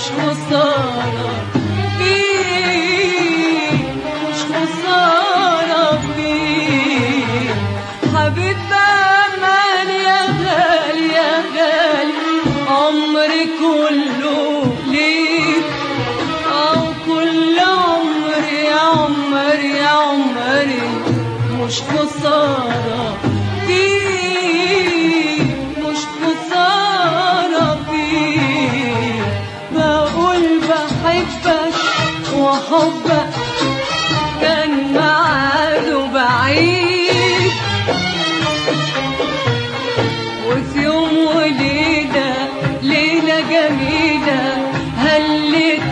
خسارة فيك مش خسارة فيك حبيب أمان يا غالي يا غالي عمري كله ليك أو كل عمري يا عمري يا عمري مش خسارة فيك مش خسارة فيك بقول بحبك وحبك كان معاده بعيد وفي يوم وليلة ليلة جميلة هلت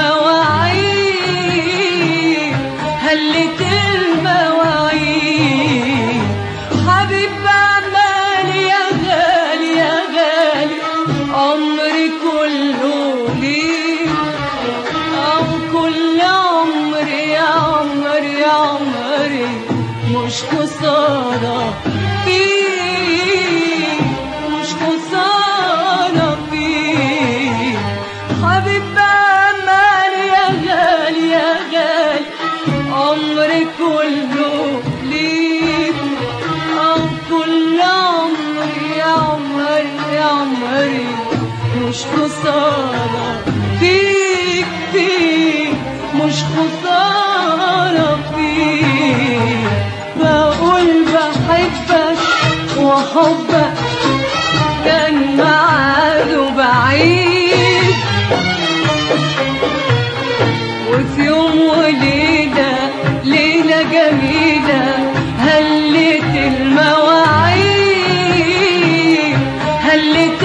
المواعيد هلت المواعيد حبيب أمان يا غالي يا غالي عمري كله ليك أو كل عمري يا عمري يا عمري مش خسارة فيك مش خسارة فيك حبيب أمان يا غالي يا غالي عمري كله ليك أو كل عمري يا عمري يا عمري مش خسارة فيك فيك مش خسارة فيك بقول بحبك وحبك كان معاده بعيد وفي يوم وليلة ليلة جميلة هلت المواعيد هلت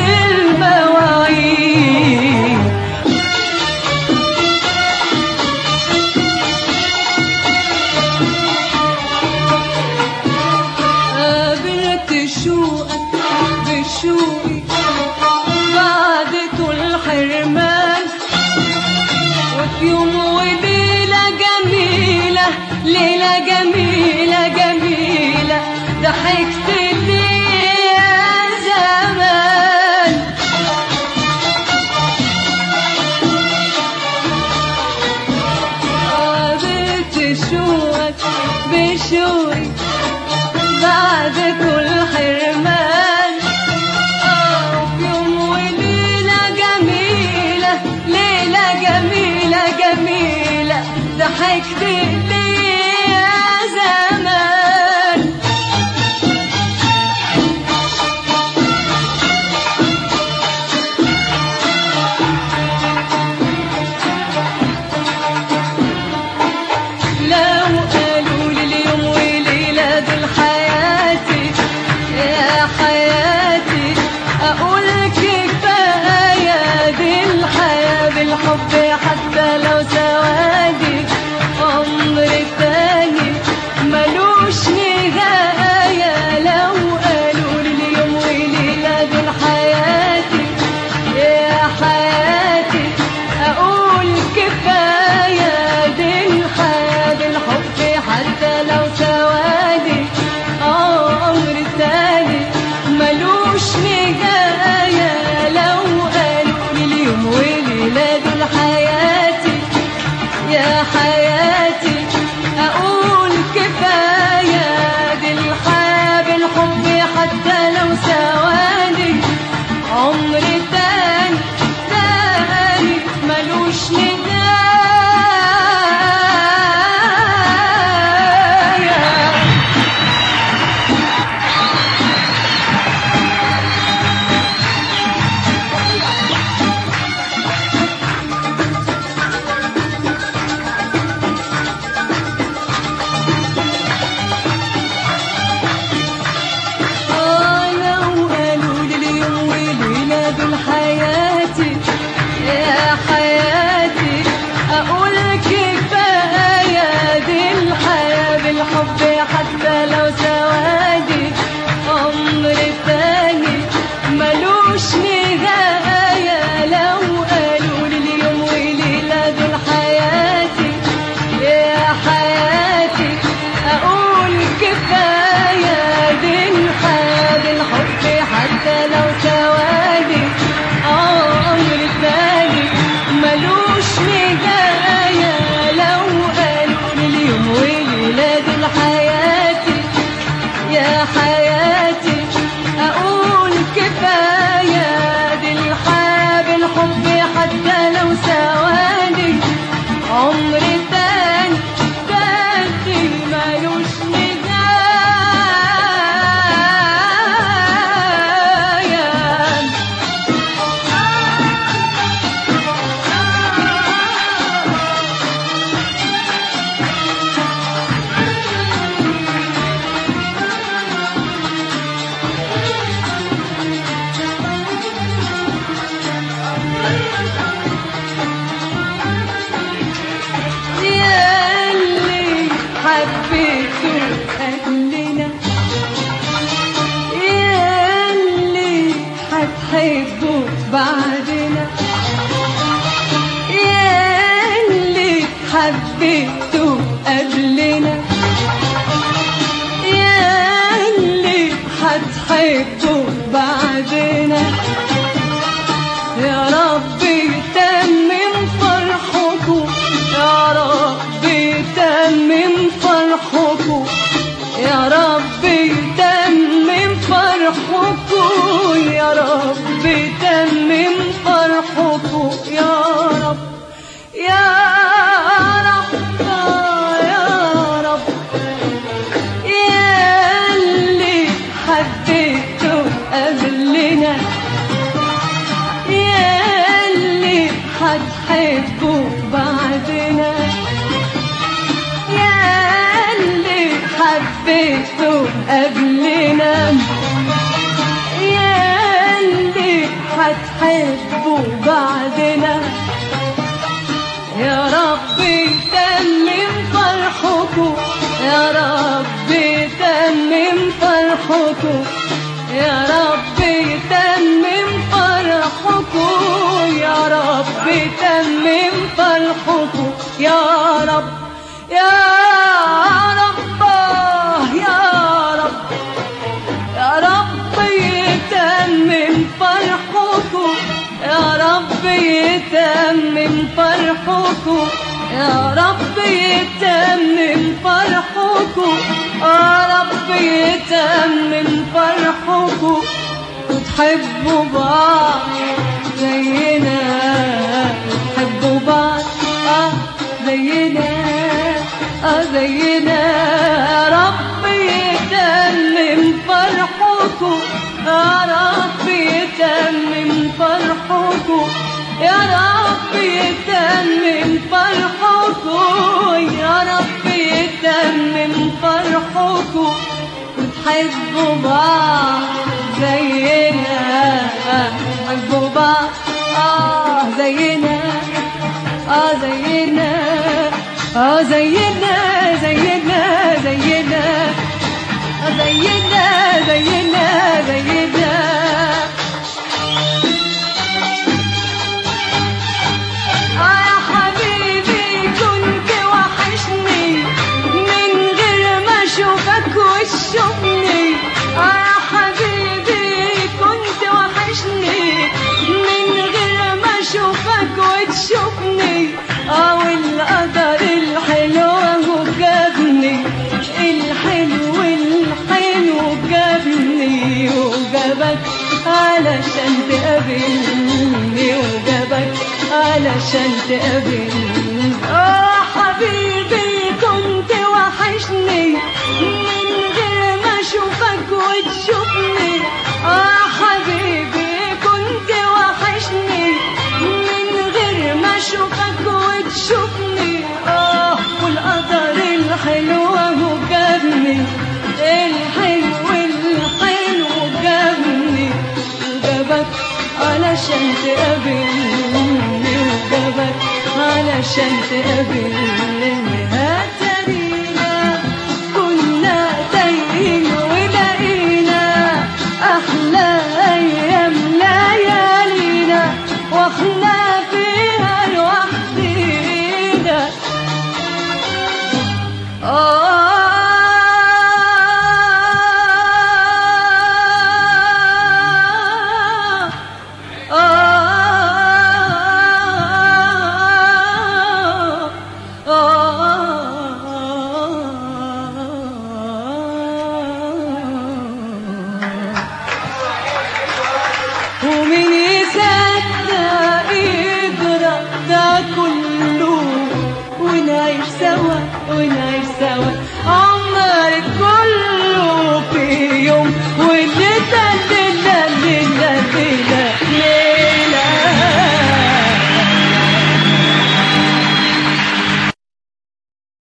المواعيد قابلت شوقك بشوقي بعد كل حرمان وفي يوم وليلة جميلة ليلة جميلة جميلة ضحكت لي يا زمان قابلت شوقك بشوقي بعد كل حرمان آه، في يوم وليلة جميلة ليلة جميلة جميلة ضحكت لي يا زمان لو قالوا لي اليوم وليلة دول حياتي يا حياتي أقول كفاية دي الحياة بالحب حتى لو سوادي عمر تاني ملوش نهاية لو قالوا لي اليوم وليلة دول حياتي يا حياتي أقول كفاية دي الحياة بالحب حتى لو سوادي آه أمر تاني ملوش نهاية لو قالوا لي اليوم وليلة دول حياتي يا حياتي أقول كفاية دي الحياة بالحب حتى لو سوادي عمر تاني تاني ملوش نهاية آه لو قالوا لي اليوم وليلة دول حياتي يا حياتي أقول كفاية دي الحياة بالحب حتى لو سوادي عمر تاني ملوش نهاية لو قالوا لي اليوم وليلة دول حياتي يا حياتي أقول كفاية دي الحياة بالحب حتى لو سوادي آه قبلنا ياللي حبيته قبلنا ياللي هتحبه بعدنا يا رب يتمم فرحكم يا رب يتمم فرحكم يا رب يتمم فرحكم يا رب يتمم فرحكم يا رب يا رب يا رب ياللي حبيته قبلنا ياللي هتحبه بعدنا ياللي حبيته قبلنا ياللي هتحبه بعدنا يا رب يتمم فرحكم يا رب يتمم فرحكم يا رب يتمم فرحكم يا رب يتمم فرحكم يا رب يا رب يا رب يا رب يتمم فرحكم يا رب يتمم فرحكم يا رب يتمم فرحكم يا رب يتمم فرحكم وتحبوا بعض زينا تحبوا بعض اه زينا اه زينا يا رب يتمم فرحكم يا رب يتمم فرحكم يا رب يتمم فرحكم يا رب يتمم فرحكم وتحبوا بعض زينا تحبوا بعض اه زينا اه زينا اه زينا زينا زينا آه زينا زينا زينا آه يا حبيبي كنت وحشني من غير ما اشوفك وتشوفني آه يا حبيبي كنت وحشني من غير ما اشوفك وتشوفني اه والقدر الحلو هو جابني الحلو الحلو جابني وجابك علشان تقابلني وجابك علشان تقابلني اه حبيبي كنت وحشني من غير ما اشوفك وتشوفني اه حبيبي كنت وحشني من غير ما اشوفك وتشوفني اه والقدر الحلو هو جابني الحلو الحلو جابني وجابك علشان تقابلني وجابك علشان تقابلني هترينا كنا تايهين ولقينا احلى ايام ليالينا واحنا فيها لوحدينا آه ومن يصدق يجرى ده كله ونعيش سوا ونعيش سوا عمرك كله في يوم واللي تاني